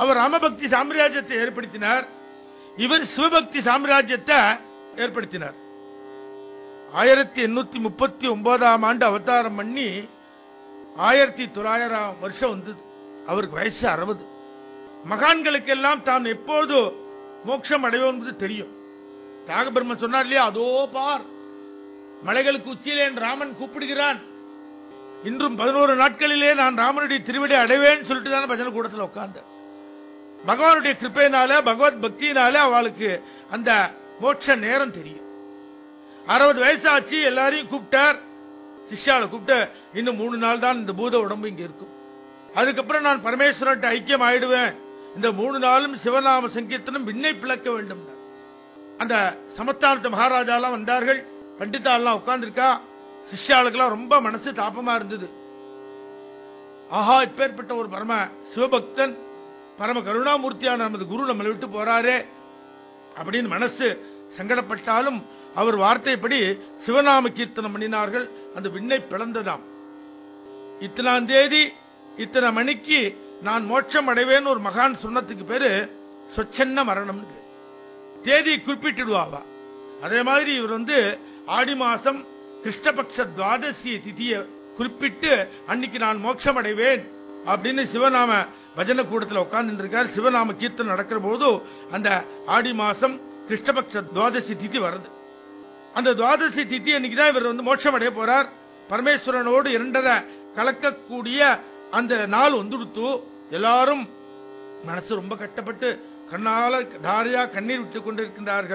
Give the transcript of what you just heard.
அவர் ராமபக்தி சாம்ராஜ்யத்தை ஏற்படுத்தினார் இவர் சிவபக்தி சாம்ராஜ்யத்தை ஏற்படுத்தினார் ஆயிரத்தி எண்ணூத்தி முப்பத்தி ஒன்பதாம் ஆண்டு அவதாரம் பண்ணி ஆயிரத்தி தொள்ளாயிரம் வருஷம் வந்தது அவருக்கு வயசு அறுபது மகான்களுக்கெல்லாம் தான் எப்போது மோட்சம் அடைவோம் என்பது தெரியும் தியாகபிரம்மன் சொன்னார் இல்லையா அதோ பார் மலைகளுக்கு உச்சியிலே என் ராமன் கூப்பிடுகிறான் இன்றும் பதினோரு நாட்களிலே நான் ராமனுடைய திருவிடை அடைவேன்னு சொல்லிட்டு தானே பஜனை கூடத்தில் உட்கார்ந்தார் பகவானுடைய கிருப்பையினால பகவத் பக்தியினால அவளுக்கு அந்த மோட்ச நேரம் தெரியும் அறுபது வயசு ஆச்சு எல்லாரையும் கூப்பிட்டார் சிஷ்யாவை கூப்பிட்டு இன்னும் மூணு நாள் தான் இந்த பூத உடம்பு இங்க இருக்கும் அதுக்கப்புறம் நான் பரமேஸ்வரன்ட்ட ஐக்கியம் ஆயிடுவேன் இந்த மூணு நாளும் சிவநாம சங்கீர்த்தனம் விண்ணை பிளக்க வேண்டும் அந்த சமஸ்தானத்து மகாராஜாலாம் வந்தார்கள் பண்டிதாலாம் உட்கார்ந்துருக்கா சிஷ்யாளுக்கெல்லாம் ரொம்ப மனசு தாபமா இருந்தது ஆஹா இப்பேற்பட்ட ஒரு பரம சிவபக்தன் பரம கருணாமூர்த்தியான நமது குரு நம்மளை விட்டு போறாரே அப்படின்னு மனசு சங்கடப்பட்டாலும் அவர் வார்த்தைப்படி சிவநாம கீர்த்தனம் பண்ணினார்கள் அந்த விண்ணை பிளந்ததாம் இத்தனாம் தேதி இத்தனை மணிக்கு நான் மோட்சம் அடைவேன்னு ஒரு மகான் சொன்னதுக்கு பேரு சொச்சன்ன மரணம்னு பேரு தேதி குறிப்பிட்டுடுவாவா அதே மாதிரி இவர் வந்து ஆடி மாசம் கிருஷ்ணபக்ஷ துவாதசி திதியை குறிப்பிட்டு அன்னைக்கு நான் மோட்சம் அடைவேன் அப்படின்னு சிவநாம பஜனை கூடத்தில் உட்கார்ந்துட்டு இருக்கார் சிவநாம கீர்த்தனம் நடக்கிற போது அந்த ஆடி மாசம் கிருஷ்ணபக்ஷ துவாதசி திதி வருது அந்த துவாதசி திதி அன்னைக்கு தான் இவர் வந்து மோட்சம் அடைய போறார் பரமேஸ்வரனோடு இரண்டரை கலக்கக்கூடிய அந்த நாள் வந்துடுத்து எல்லாரும் மனசு ரொம்ப கட்டப்பட்டு கண்ணால தாரையா கண்ணீர் விட்டு கொண்டிருக்கின்றார்கள்